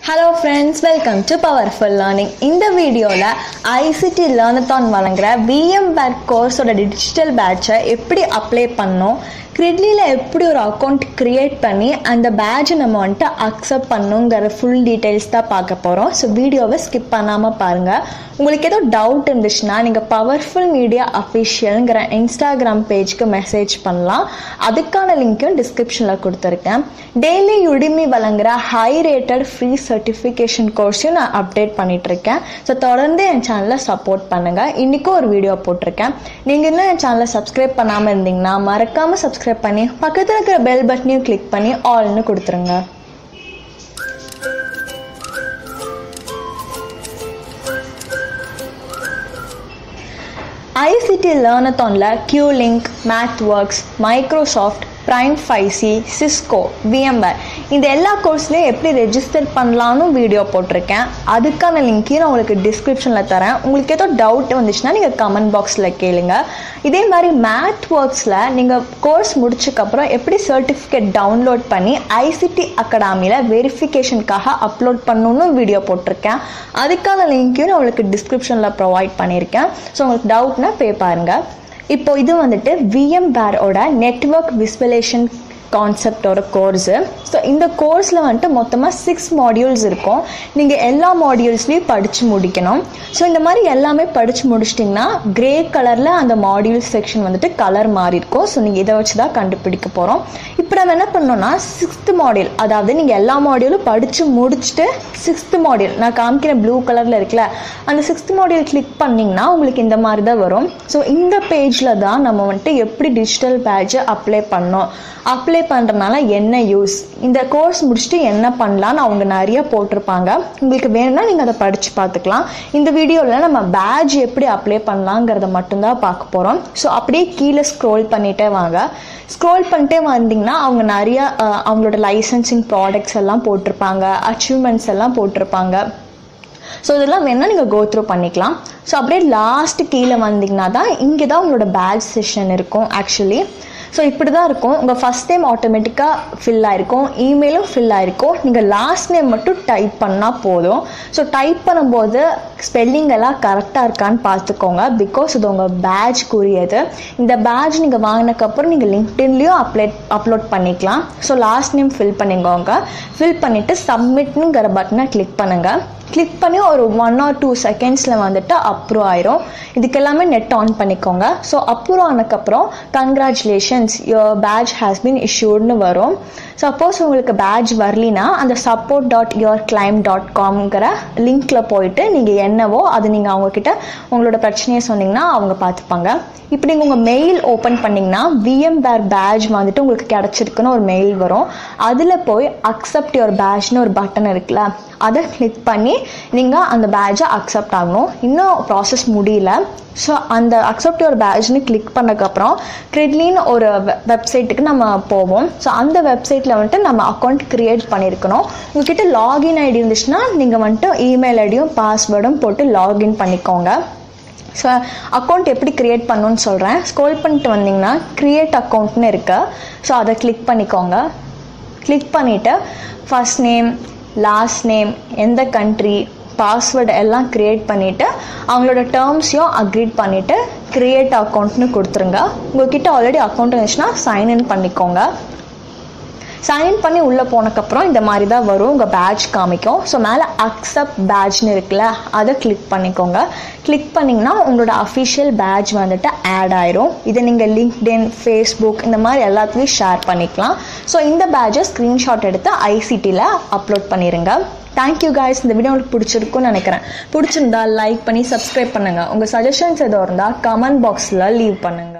hello friends welcome to powerful learning இந்த வீடியோவில் ICT Learnathon வழங்குற விஎம் பேட் கோர்ஸோட டிஜிட்டல் பேட்சை எப்படி அப்ளை பண்ணோம் கிரிட்லியில் எப்படி ஒரு அக்கௌண்ட் க்ரியேட் பண்ணி அந்த பேட்சை நம்ம வந்துட்டு அக்செப்ட் பண்ணுங்கிற ஃபுல் டீட்டெயில்ஸ் தான் பார்க்க போகிறோம் ஸோ வீடியோவை ஸ்கிப் பண்ணாமல் பாருங்கள் உங்களுக்கு ஏதோ டவுட் இருந்துச்சுன்னா நீங்கள் பவர்ஃபுல் மீடியா அஃபிஷியலுங்கிற இன்ஸ்டாகிராம் பேஜ்க்கு மெசேஜ் பண்ணலாம் அதுக்கான லிங்க்கும் டிஸ்கிரிப்ஷனில் கொடுத்துருக்கேன் டெய்லி யுடிமி வழங்குற ஹை ரேட்டட் ஃப்ரீ சர்டிஃபிகேஷன் கோர்ஸையும் நான் அப்டேட் பண்ணிட்டு இருக்கேன் ஸோ தொடர்ந்து என் சேனலை சப்போர்ட் பண்ணுங்கள் இன்றைக்கும் ஒரு வீடியோ போட்டிருக்கேன் நீங்கள் இன்னும் என் சேனலை சப்ஸ்கிரைப் பண்ணாமல் இருந்தீங்கன்னா மறக்காமல் சப்ஸ்கிரைப் பண்ணி பக்கத்தில் இருக்கிற பெல் பட்டனையும் கிளிக் பண்ணி ஆல்னு கொடுத்துருங்க ஐசிடி லேர்னத்தானில் Qlik MathWorks Microsoft prime five C Cisco VMware இந்த எல்லா கோர்ஸ்லையும் எப்படி ரெஜிஸ்டர் பண்ணலான்னு வீடியோ போட்டிருக்கேன் அதுக்கான லிங்க்கையும் நான் உங்களுக்கு டிஸ்கிரிப்ஷனில் தரேன் உங்களுக்கு ஏதோ டவுட் வந்துச்சுன்னா நீங்கள் கமெண்ட் பாக்ஸில் கேளுங்க இதே மாதிரி மேத் ஒர்க்ஸில் நீங்கள் கோர்ஸ் முடிச்சக்கப்புறம் எப்படி சர்டிஃபிகேட் டவுன்லோட் பண்ணி ஐசிடி அகாடமியில் வெரிஃபிகேஷனுக்காக அப்லோட் பண்ணணும்னு வீடியோ போட்டிருக்கேன் அதுக்கான லிங்க்கையும் நான் உங்களுக்கு டிஸ்கிரிப்ஷனில் ப்ரொவைட் பண்ணியிருக்கேன் ஸோ உங்களுக்கு டவுட்னா பே பாருங்கள் இப்போ இது வந்துட்டு விஎம் பேரோட நெட்ஒர்க் விஸ்வலேஷன் கான்செப்டோட கோர்ஸு ஸோ இந்த கோர்ஸில் வந்துட்டு மொத்தமாக சிக்ஸ் மாடியூல்ஸ் இருக்கும் நீங்கள் எல்லா மாடியூல்ஸ்லேயும் படித்து முடிக்கணும் ஸோ இந்த மாதிரி எல்லாமே படித்து முடிச்சிட்டிங்கன்னா கிரே கலரில் அந்த மாடியூல் செக்ஷன் வந்துட்டு கலர் மாறி இருக்கும் ஸோ நீங்கள் இதை வச்சு தான் கண்டுபிடிக்க போகிறோம் இப்போ நம்ம என்ன பண்ணோம்னா சிக்ஸ்த்து மாடியூல் அதாவது நீங்கள் எல்லா மாடியூலும் படித்து முடிச்சுட்டு சிக்ஸ்த்து மாடியூல் நான் காமிக்கிற ப்ளூ கலரில் இருக்குல்ல அந்த சிக்ஸ்த் மாடியூல் கிளிக் பண்ணிங்கன்னா உங்களுக்கு இந்த மாதிரி தான் வரும் ஸோ இந்த பேஜில் தான் நம்ம வந்துட்டு எப்படி டிஜிட்டல் பேட்சை அப்ளை பண்ணோம் அப்ளை பண்ணுறதுனால என்ன யூஸ் இந்த கோர்ஸ் முடிச்சுட்டு என்ன பண்ணலான்னு அவங்க நிறைய போட்டிருப்பாங்க உங்களுக்கு வேணும்னா நீங்கள் அதை படித்து பார்த்துக்கலாம் இந்த வீடியோவில் நம்ம பேட்ச் எப்படி அப்ளை பண்ணலாங்கிறத மட்டும்தான் பார்க்க போகிறோம் ஸோ அப்படியே கீழே ஸ்க்ரோல் பண்ணிகிட்டே வாங்க ஸ்க்ரோல் பண்ணிட்டே வந்தீங்கன்னா அவங்க நிறைய அஹ், அவங்களோட லைசன்சிங் ப்ராடக்ட்ஸ் எல்லாம் போட்டிருப்பாங்க அச்சீவ்மெண்ட்ஸ் எல்லாம் போட்டிருப்பாங்க ஸோ இதெல்லாம் வேணால் நீங்கள் கோ த்ரூ பண்ணிக்கலாம் ஸோ அப்படியே லாஸ்ட் கீழே வந்தீங்கன்னா தான் இங்கே தான் உங்களோட பேட்ச் செஷன் இருக்கும் ஆக்சுவலி ஸோ இப்படி தான் இருக்கும் உங்கள் ஃபஸ்ட் நேம் ஆட்டோமேட்டிக்காக ஃபில் ஆயிருக்கும் இமெயிலும் ஃபில் ஆயிருக்கும் நீங்கள் லாஸ்ட் நேம் மட்டும் டைப் பண்ணால் போதும் ஸோ டைப் பண்ணும்போது ஸ்பெல்லிங் எல்லாம் கரெக்டாக இருக்கான்னு பார்த்துக்கோங்க பிகாஸ் இது உங்கள் பேட்ச்க்குரியது இந்த பேட்ச் நீங்கள் வாங்கினதுக்கப்புறம் நீங்கள் லிங்க்டின்லேயும் அப்ளேட் அப்லோட் பண்ணிக்கலாம் ஸோ லாஸ்ட் நேம் ஃபில் பண்ணிக்கோங்க ஃபில் பண்ணிவிட்டு சப்மிட்னுங்கிற பட்டனை கிளிக் பண்ணுங்கள் கிளிக் பண்ணி ஒரு ஒன் ஆர் டூ செகண்ட்ஸில் வந்துட்டு அப்ரூவ் ஆயிரும் இதுக்கு எல்லாமே நெட் ஆன் பண்ணிக்கோங்க ஸோ அப்ரூவ் ஆனதுக்கப்புறம் congratulations your badge has been இஷ்யூட்னு வரும் சப்போஸ் உங்களுக்கு பேட்ச் வரலினா அந்த support dot your claim dot காம்ங்கிற லிங்க்கில் போயிட்டு நீங்கள் என்னவோ அது நீங்கள் அவங்கக்கிட்ட உங்களோட பிரச்சனையை சொன்னீங்கன்னா அவங்க பார்த்துப்பாங்க இப்படி நீங்கள் உங்கள் மெயில் ஓப்பன் பண்ணிங்கன்னா விஎம் பேர் பேட்ச் வந்துட்டு உங்களுக்கு கிடச்சிருக்குன்னு ஒரு மெயில் வரும் அதில் போய் அக்செப்ட் யுவர் பேட்ச்னு ஒரு பட்டன் இருக்குல்ல அதை கிளிக் பண்ணி நீங்கள் அந்த பேட்சை அக்செப்ட் ஆகணும் இன்னும் ப்ராசஸ் முடியல ஸோ அந்த அக்செப்ட் யுவர் பேட்ச்னு கிளிக் பண்ணதுக்கப்புறம் க்ரிட்லின்னு ஒரு வெப்சைட்டுக்கு நம்ம போவோம் ஸோ அந்த வெப்சைட்டில் வந்துட்டு நம்ம அக்கௌண்ட் க்ரியேட் பண்ணியிருக்கணும் உங்ககிட்ட லாகின் ஐடி இருந்துச்சுன்னா நீங்கள் வந்துட்டு இமெயில் ஐடியும் பாஸ்வேர்டும் போட்டு லாகின் பண்ணிக்கோங்க ஸோ அக்கௌண்ட் எப்படி க்ரியேட் பண்ணணும்னு சொல்கிறேன் ஸ்க்ரோல் பண்ணிட்டு வந்தீங்கன்னா க்ரியேட் அக்கௌண்ட்னு இருக்கு ஸோ அதை கிளிக் பண்ணிக்கோங்க கிளிக் பண்ணிவிட்டு ஃபஸ்ட் நேம் லாஸ்ட் நேம் எந்த கண்ட்ரி பாஸ்வேர்டு எல்லாம் க்ரியேட் பண்ணிவிட்டு அவங்களோட டேர்ம்ஸையும் அக்ரீட் பண்ணிவிட்டு க்ரியேட் அக்கௌண்ட்னு கொடுத்துருங்க உங்ககிட்ட ஆல்ரெடி அக்கௌண்ட் இருந்துச்சுன்னா சைன்இன் பண்ணிக்கோங்க சைன் பண்ணி உள்ளே போனக்கப்புறம் இந்த மாதிரி தான் வரும் உங்கள் பேட்ச் காமிக்கும் ஸோ மேலே அக்செப்ட் பேட்ச்னு இருக்குல்ல அதை கிளிக் பண்ணிக்கோங்க கிளிக் பண்ணிங்கன்னா உங்களோட அஃபிஷியல் பேட்ச் வந்துட்டு ஆட் ஆயிரும் இதை நீங்கள் லிங்க்டின் ஃபேஸ்புக் இந்த மாதிரி எல்லாத்துலேயும் ஷேர் பண்ணிக்கலாம் ஸோ இந்த பேட்சை ஸ்க்ரீன்ஷாட் எடுத்து ஐசிடியில் அப்லோட் பண்ணிடுங்க தேங்க்யூ காய்ஸ் இந்த வீடியோ உங்களுக்கு பிடிச்சிருக்குன்னு நினைக்கிறேன் பிடிச்சிருந்தா லைக் பண்ணி சப்ஸ்கிரைப் பண்ணுங்கள் உங்கள் சஜஷன்ஸ் எதுவும் இருந்தால் கமெண்ட் பாக்ஸில் லீவ் பண்ணுங்கள்